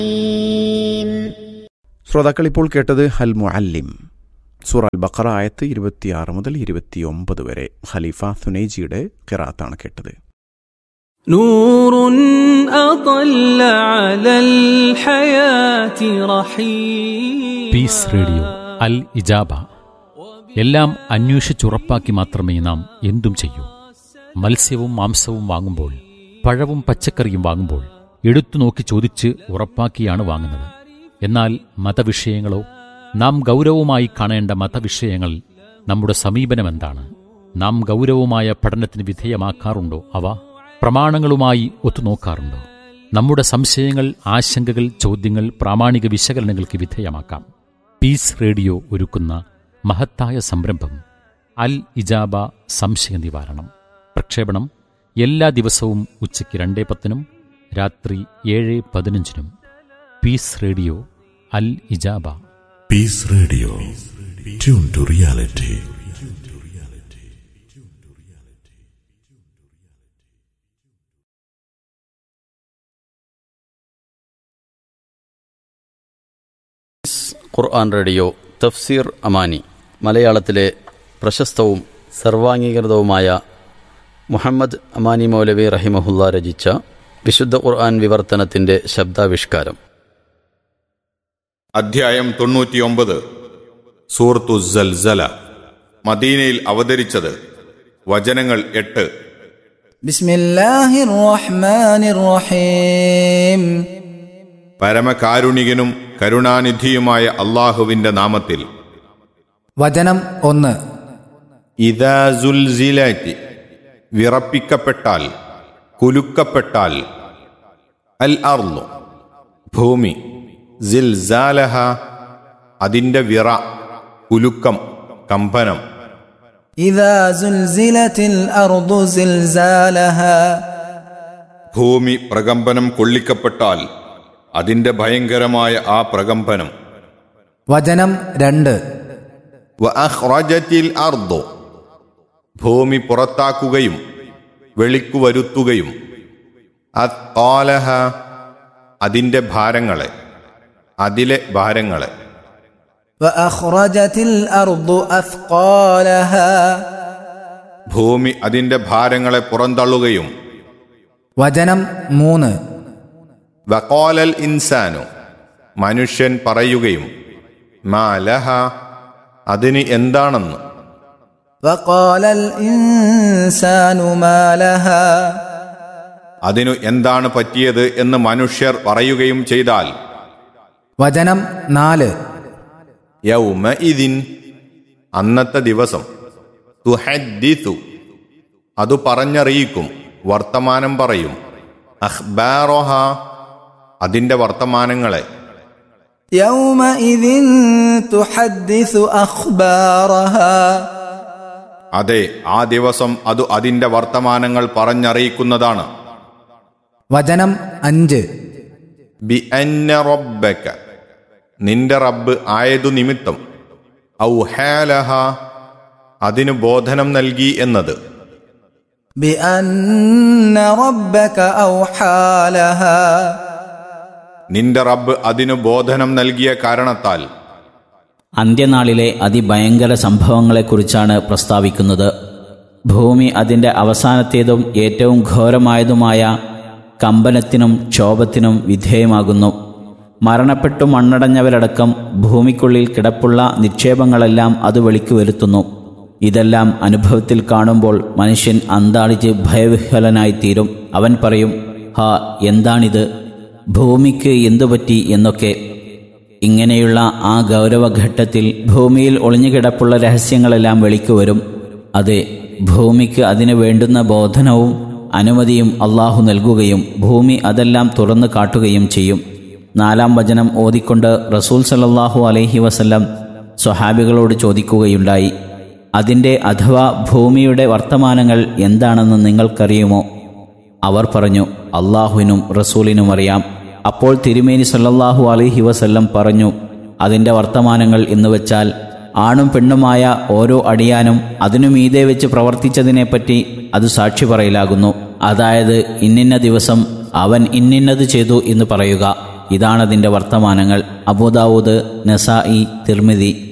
ശ്രോതാക്കൾ ഇപ്പോൾ കേട്ടത് ഹൽ മുഅല്ലിം സൂറ അൽ ബഖറ ആയത്ത് ഇരുപത്തിയാറ് മുതൽ ഇരുപത്തിയൊമ്പത് വരെ ഖലീഫ സുനൈജിയുടെ ഖിറാത്താണ് കേട്ടത് نور أطل على الحياة رحيم പീസ് റേഡിയോ അൽ ഇജാബ എല്ലാം അന്വേഷിച്ചുറപ്പാക്കി മാത്രമേ നാം എന്തും ചെയ്യൂ മത്സ്യവും മാംസവും വാങ്ങുമ്പോൾ പഴവും പച്ചക്കറിയും വാങ്ങുമ്പോൾ എടുത്തു നോക്കി ചോദിച്ച് ഉറപ്പാക്കിയാണ് വാങ്ങുന്നത് എന്നാൽ മതവിഷയങ്ങളോ നാം ഗൗരവമായി കാണേണ്ട മതവിഷയങ്ങൾ നമ്മുടെ സമീപനം എന്താണ് നാം ഗൗരവമായ പഠനത്തിന് വിധേയമാക്കാറുണ്ടോ അവ പ്രമാണങ്ങളുമായി ഒത്തുനോക്കാറുണ്ടോ നമ്മുടെ സംശയങ്ങൾ ആശങ്കകൾ ചോദ്യങ്ങൾ പ്രാമാണിക വിശകലനങ്ങൾക്ക് വിധേയമാക്കാം പീസ് റേഡിയോ ഒരുക്കുന്ന മഹത്തായ സംരംഭം അൽ ഇജാബ സംശയ നിവാരണം പ്രക്ഷേപണം എല്ലാ ദിവസവും ഉച്ചയ്ക്ക് രണ്ടേ പത്തിനും രാത്രി ഏഴ് പതിനഞ്ചിനും പീസ് റേഡിയോ അൽ ഇജാബ Peace Radio. Tune to reality. Quran radio Tafsir Amani മലയാളത്തിലെ പ്രശസ്തവും സർവാംഗീകൃതവുമായ മുഹമ്മദ് അമാനി മൗലവി റഹിമഹുല്ല രചിച്ച വിശുദ്ധ ഖുർആൻ വിവർത്തനത്തിന്റെ ശബ്ദാവിഷ്കാരം അധ്യായം തൊണ്ണൂറ്റിയൊമ്പത് സൂറത്തു സൽസല മദീനയിൽ അവതരിച്ചത് വചനങ്ങൾ എട്ട് بسم الله الرحمن الرحيم പരമകാരുണികനും കരുണാനിധിയുമായ അള്ളാഹുവിന്റെ നാമത്തിൽ വചനം ഒന്ന് ഇദാ സുൽസിലാറ്റി വിറപ്പിക്കപ്പെട്ടാൽ കുലുക്കപ്പെട്ടാൽ അൽ അർന്നു ഭൂമി സിൽസാലഹ അതിന്റെ വിറ കുലുക്കം കമ്പനം إذا زلزلت الأرض زلزالها ഭൂമി പ്രകമ്പനം കൊള്ളിക്കപ്പെട്ടാൽ അതിന്റെ ഭയങ്കരമായ ആ പ്രകമ്പനം വചനം രണ്ട് വഅഖ്റജത്തിൽ അർദു ഭൂമി പുറത്താക്കുകയും വെളിക്കു വരുത്തുകയും അത്കാലഹ അതിന്റെ ഭാരങ്ങളെ അതിലെ ഭാരങ്ങളെ وأخرجت الأرض أثقالها ഭൂമി അതിന്റെ ഭാരങ്ങളെ പുറന്തള്ളുകയും വചനം മൂന്ന് വക്കോലൽ ഇൻസാനു മനുഷ്യൻ പറയുകയും മാലഹ അതിന് എന്താണെന്ന് وقال الإنسان ما لها അതിനു എന്താണ് പറ്റിയത് എന്ന് മനുഷ്യർ പറയുകയും ചെയ്താൽ വചനം നാല് യൗമ ഇതിൻ അന്നത്തെ ദിവസം തുഹദ്ദിതു അത് പറഞ്ഞറിയിക്കും വർത്തമാനം പറയും അഖ്ബാറോഹ അതിന്റെ വർത്തമാനങ്ങളെ يومئذ تحدث أخبارها അതെ ആ ദിവസം അത് അതിന്റെ വർത്തമാനങ്ങൾ പറഞ്ഞറിയിക്കുന്നതാണ് വചനം അഞ്ച് ബി അന്ന റബ്ബക നിന്റെ റബ്ബ് ആയതു നിമിത്തം ഔഹാലഹ അതിനു ബോധനം നൽകി എന്നത് بأن ربك أوحى لها നിന്റെ റബ്ബ് അതിനു ബോധനം നൽകിയ കാരണത്താൽ അന്ത്യനാളിലെ അതിഭയങ്കര സംഭവങ്ങളെക്കുറിച്ചാണ് പ്രസ്താവിക്കുന്നത് ഭൂമി അതിൻ്റെ അവസാനത്തേതും ഏറ്റവും ഘോരമായതുമായ കമ്പനത്തിനും ക്ഷോഭത്തിനും വിധേയമാകുന്നു മരണപ്പെട്ടു മണ്ണടഞ്ഞവരടക്കം ഭൂമിക്കുള്ളിൽ കിടപ്പുള്ള നിക്ഷേപങ്ങളെല്ലാം അത് വെളിക്കു വരുത്തുന്നു ഇതെല്ലാം അനുഭവത്തിൽ കാണുമ്പോൾ മനുഷ്യൻ അന്താളിച്ച് ഭയവിഹ്വലനായിത്തീരും അവൻ പറയും ഹാ എന്താണിത് ഭൂമിക്ക് എന്തുപറ്റി എന്നൊക്കെ ഇങ്ങനെയുള്ള ആ ഗൗരവഘട്ടത്തിൽ ഭൂമിയിൽ ഒളിഞ്ഞുകിടപ്പുള്ള രഹസ്യങ്ങളെല്ലാം വെളിക്കു വരും അതെ ഭൂമിക്ക് അതിന് വേണ്ടുന്ന ബോധനവും അനുമതിയും അള്ളാഹു നൽകുകയും ഭൂമി അതെല്ലാം തുറന്നു കാട്ടുകയും ചെയ്യും നാലാം വചനം ഓതിക്കൊണ്ട് റസൂൽ സല്ലല്ലാഹു അലൈഹി വസല്ലം സ്വഹാബികളോട് ചോദിക്കുകയുണ്ടായി അതിൻ്റെ അഥവാ ഭൂമിയുടെ വർത്തമാനങ്ങൾ എന്താണെന്ന് നിങ്ങൾക്കറിയുമോ അവർ പറഞ്ഞു അള്ളാഹുവിനും റസൂലിനും അറിയാം അപ്പോൾ തിരുമേനി സല്ലല്ലാഹു അലൈഹി വസല്ലം പറഞ്ഞു അതിൻ്റെ വർത്തമാനങ്ങൾ എന്ന് വെച്ചാൽ ആണും പെണ്ണുമായ ഓരോ അടിയാനും അതിനു മീതെ വെച്ച് പ്രവർത്തിച്ചതിനെപ്പറ്റി അത് സാക്ഷി പറയലാകുന്നു അതായത് ഇന്നിന്ന ദിവസം അവൻ ഇന്നിന്നത് ചെയ്തു എന്ന് പറയുക ഇതാണതിൻ്റെ വർത്തമാനങ്ങൾ അബൂദാവൂദ് നസായി തിർമിതി